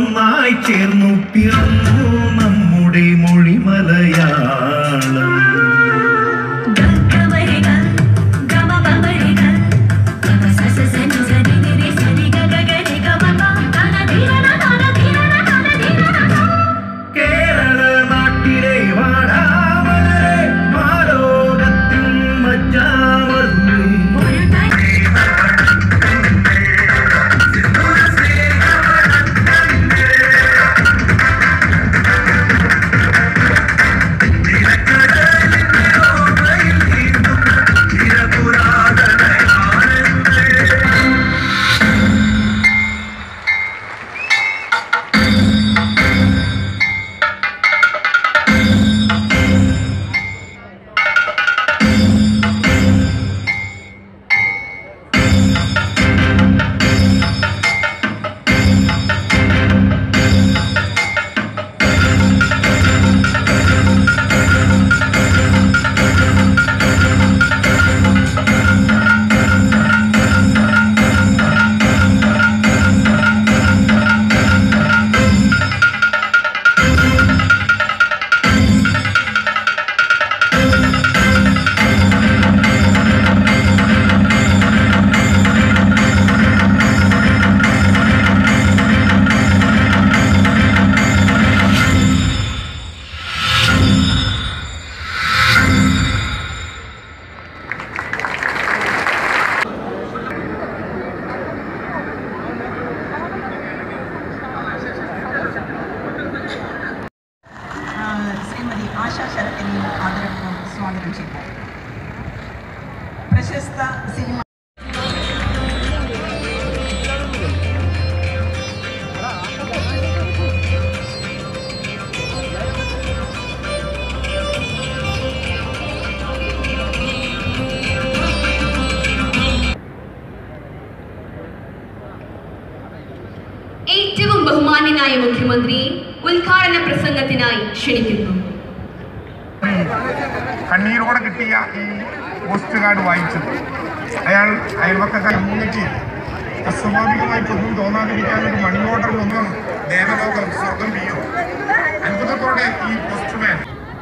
ഒന്നായി ചേർന്നു പിറന്നു നമ്മുടെ മൊഴി മലയാളം കേരള നാട്ടിലെ വാടാമലരെ മാലോകത്തിൻ മച്ചാമല്ലേ ആ, ശ്രീമതി ആശാ ശരത്തിനെ ആദരപൂർവ്വം സ്വാഗതം ചെയ്യുന്നു പ്രശസ്ത സിനിമ ഏറ്റവും ബഹുമാന്യനായ മുഖ്യമന്ത്രിയെ ഉദ്ഘാടന പ്രസംഗത്തിനായി ക്ഷണിക്കുന്നു കണ്ണീരോടെ കിട്ടിയ ഈ പോസ്റ്റ് കാർഡ് വായിച്ചത് അയാൾ അയൽവക്കക്കാർ മുന്നിട്ട് അസ്വാഭാവികമായിട്ടൊന്നും തോന്നാതിരിക്കാൻ ഒരു മണി ഓർഡറിൽ ഒന്നും ദേവലോകം സ്വർഗം ചെയ്യും അത്ഭുതത്തോടെ ഈ പോസ്റ്റ്മാൻ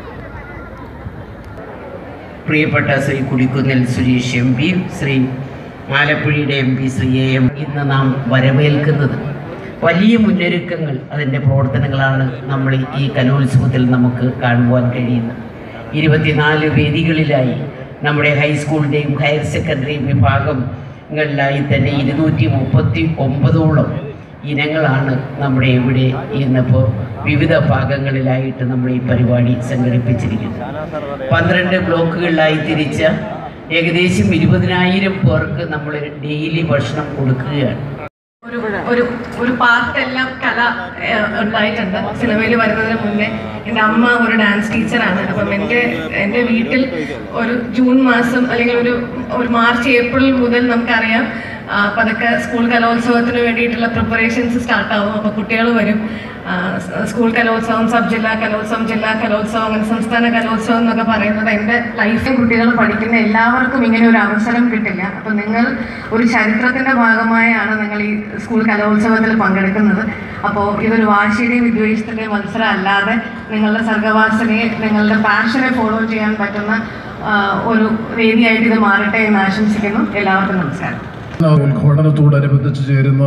പ്രിയപ്പെട്ട ശ്രീ കുടിക്കുന്നിൽ സുരേഷ് എം പി ശ്രീ ആലപ്പുഴയുടെ M P Shri A M ഇന്ന് നാം വരവേൽക്കുന്നത് വലിയ മുന്നൊരുക്കങ്ങൾ അതിൻ്റെ പ്രവർത്തനങ്ങളാണ് നമ്മൾ ഈ കലോത്സവത്തിൽ നമുക്ക് കാണുവാൻ കഴിയുന്നത് ഇരുപത്തിനാല് വേദികളിലായി നമ്മുടെ ഹൈസ്കൂളിൻ്റെയും ഹയർ സെക്കൻഡറി വിഭാഗങ്ങളിലായി തന്നെ ഇരുന്നൂറ്റി മുപ്പത്തി ഒമ്പതോളം ഇനങ്ങളാണ് നമ്മുടെ ഇവിടെ ഇന്നിപ്പോൾ വിവിധ ഭാഗങ്ങളിലായിട്ട് നമ്മൾ ഈ പരിപാടി സംഘടിപ്പിച്ചിരിക്കുന്നത് പന്ത്രണ്ട് ബ്ലോക്കുകളിലായി തിരിച്ച ഏകദേശം ഇരുപതിനായിരം പേർക്ക് നമ്മൾ ഡെയിലി ഭക്ഷണം കൊടുക്കുകയാണ് ഒരു ഒരു ഒരു പാർട്ടെല്ലാം കല ഏഹ്, ഉണ്ടായിട്ടുണ്ട് സിനിമയിൽ വരുന്നതിന് മുന്നേ എൻ്റെ അമ്മ ഒരു ഡാൻസ് ടീച്ചറാണ് അപ്പം എൻ്റെ എൻ്റെ വീട്ടിൽ ഒരു ജൂൺ മാസം അല്ലെങ്കിൽ ഒരു ഒരു മാർച്ച് ഏപ്രിൽ മുതൽ നമുക്കറിയാം ആ, പതുക്കെ സ്കൂൾ കലോത്സവത്തിന് വേണ്ടിയിട്ടുള്ള പ്രിപ്പറേഷൻസ് സ്റ്റാർട്ടാവും അപ്പോൾ കുട്ടികൾ വരും ആ, സ് സ്കൂൾ കലോത്സവം സബ് ജില്ലാ കലോത്സവം ജില്ലാ കലോത്സവം അങ്ങനെ സംസ്ഥാന കലോത്സവം എന്നൊക്കെ പറയുന്നത് എൻ്റെ ലൈഫിൽ കുട്ടികൾ പഠിക്കുന്ന എല്ലാവർക്കും ഇങ്ങനെ ഒരു അവസരം കിട്ടില്ല അപ്പം നിങ്ങൾ ഒരു ചരിത്രത്തിൻ്റെ ഭാഗമായാണ് നിങ്ങൾ ഈ സ്കൂൾ കലോത്സവത്തിൽ പങ്കെടുക്കുന്നത് അപ്പോൾ ഇതൊരു വാശിയുടെയും വിദ്വേഷത്തിൻ്റെയും മത്സരം അല്ലാതെ നിങ്ങളുടെ സർഗവാസനയെ നിങ്ങളുടെ പാഷനെ ഫോളോ ചെയ്യാൻ പറ്റുന്ന ആ, ഒരു വേദിയായിട്ട് ഇത് മാറട്ടെ എന്ന് ആശംസിക്കുന്നു എല്ലാവർക്കും നമസ്കാരം ഉദ്ഘാടനത്തോടനുബന്ധിച്ച് ചേരുന്ന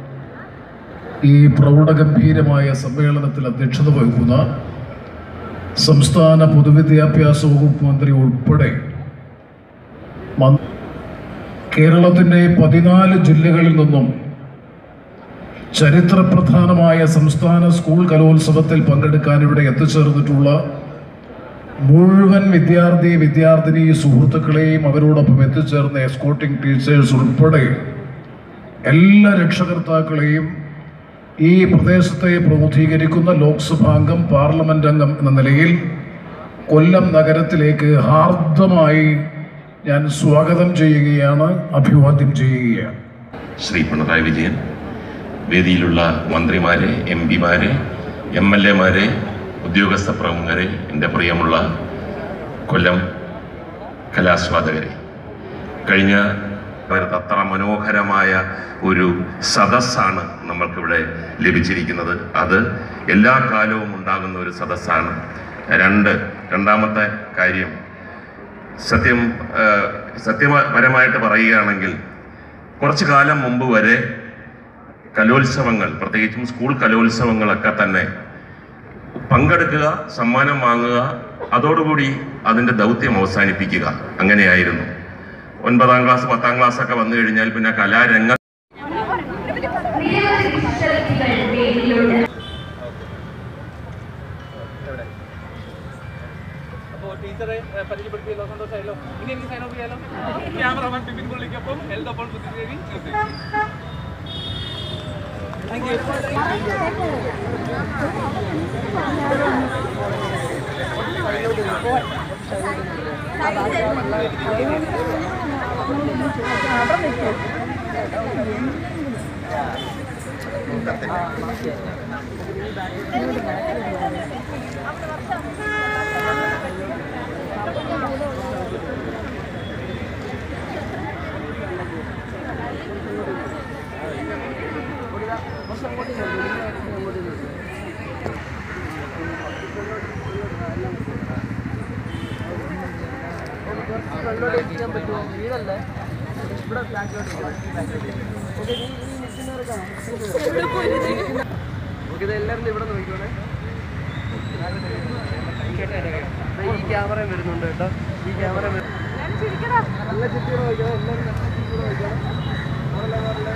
ഈ പ്രൗഢഗംഭീരമായ സമ്മേളനത്തിൽ അധ്യക്ഷത വഹിക്കുന്ന സംസ്ഥാന പൊതുവിദ്യാഭ്യാസ വകുപ്പ് മന്ത്രി ഉൾപ്പെടെ മ- കേരളത്തിൻ്റെ പതിനാല് ജില്ലകളിൽ നിന്നും ചരിത്രപ്രധാനമായ സംസ്ഥാന സ്കൂൾ കലോത്സവത്തിൽ പങ്കെടുക്കാൻ ഇവിടെ എത്തിച്ചേർന്നിട്ടുള്ള മുഴുവൻ വിദ്യാർത്ഥി വിദ്യാർത്ഥിനി സുഹൃത്തുക്കളെയും അവരോടൊപ്പം എത്തിച്ചേർന്ന എസ്കോട്ടിംഗ് ടീച്ചേഴ്സ് ഉൾപ്പെടെ എല്ലാ രക്ഷകർത്താക്കളെയും ഈ പ്രദേശത്തെ പ്രതിനിധീകരിക്കുന്ന ലോക്സഭാംഗം പാർലമെന്റ് അംഗം എന്ന നിലയിൽ കൊല്ലം നഗരത്തിലേക്ക് ഹാർദമായി ഞാൻ സ്വാഗതം ചെയ്യുകയാണ് അഭിവാദ്യം ചെയ്യുകയാണ് ശ്രീ പിണറായി വിജയൻ വേദിയിലുള്ള മന്ത്രിമാരെ എം പിമാരെ എം എൽ എമാരെ ഉദ്യോഗസ്ഥ പ്രമുഖരെ എൻ്റെ പ്രിയമുള്ള കൊല്ലം കലാസ്വാദകരെ കഴിഞ്ഞ അവർക്ക് അത്ര മനോഹരമായ ഒരു സദസ്സാണ് നമ്മൾക്കിവിടെ ലഭിച്ചിരിക്കുന്നത് അത് എല്ലാ കാലവും ഉണ്ടാകുന്ന ഒരു സദസ്സാണ് രണ്ട് രണ്ടാമത്തെ കാര്യം സത്യം ആ, സത്യപരമായിട്ട് പറയുകയാണെങ്കിൽ കുറച്ചു കാലം മുമ്പ് വരെ കലോത്സവങ്ങൾ പ്രത്യേകിച്ചും സ്കൂൾ കലോത്സവങ്ങളൊക്കെ തന്നെ പങ്കെടുക്കുക സമ്മാനം വാങ്ങുക അതോടുകൂടി അതിൻ്റെ ദൗത്യം അവസാനിപ്പിക്കുക അങ്ങനെയായിരുന്നു ഒൻപതാം ക്ലാസ് പത്താം ക്ലാസ് ഒക്കെ വന്നു കഴിഞ്ഞാൽ പിന്നെ കലാരംഗ നിരവധി ശിഷ്യഗതികൾ വേദിയിലുണ്ട് അപ്പോൾ ടീച്ചറെ ഏ, പരിചയപ്പെടുത്തിയല്ലോ സന്തോഷമായല്ലോ ഇനി എനിക്ക് സൈൻ ഓഫ് ചെയ്യാലോ ക്യാമറമാൻ ബിപിൻ പുള്ളിക്കൊപ്പം ഹെൽത്ത് അപ്പോൾ ബുദ്ധിദേവി താങ്ക് യു എല്ലാവരും ഇവിടെ നോക്കിക്കോണേ ഈ ക്യാമറ വരുന്നുണ്ട് കേട്ടോ ഈ ക്യാമറ നല്ല ചുറ്റിയുടെ നോക്കണം എല്ലാവരും നല്ല ചുറ്റിയുടെ നോക്കണം മോളെ മോളെ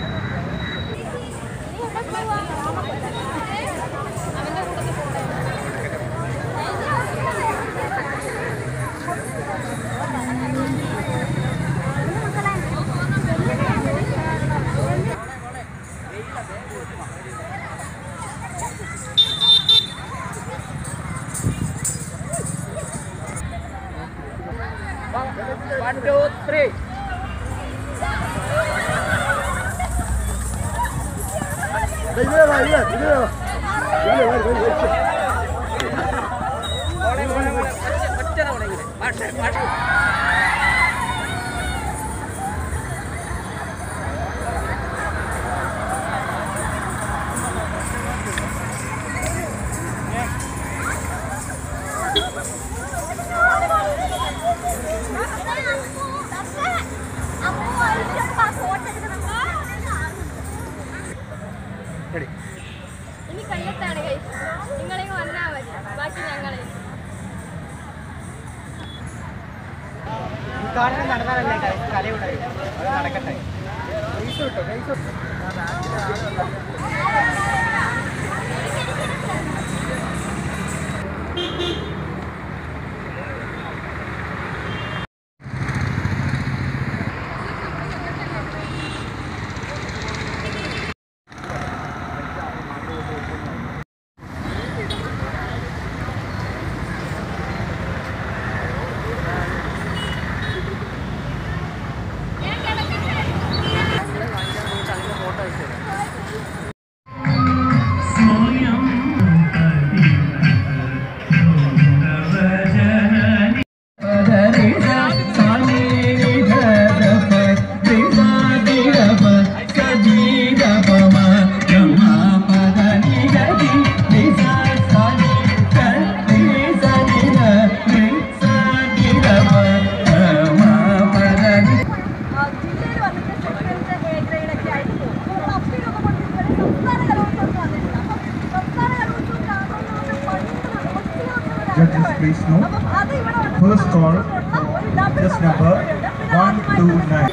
One, two, three. ഇനി കയ്യത്താണ് കൈ നിങ്ങളിങ്ങ് വന്നാൽ മതി ബാക്കി ഞങ്ങളെ ഉദ്ഘാടനം നടന്നാലല്ലേ കലയുടെ നടക്കട്ടെ പൈസ കിട്ടോ പൈസ ജില്ലയിൽ വന്നിട്ട് സെക്കൻഡ് എ ഗ്രേഡൊക്കെ ആയിട്ട് പോകും നമ്മൾ അപ്പീലൊക്കെ കൊടുത്തിട്ട് സംസ്ഥാന കലോത്സവം വന്നിട്ടുണ്ട് അപ്പം സംസ്ഥാന കലോത്സവം കാണുന്നതുകൊണ്ട് പണ്ട് Judges, please note, അപ്പം അത് ഇവിടെ വന്ന് First call, ഒരു double just number one two nine.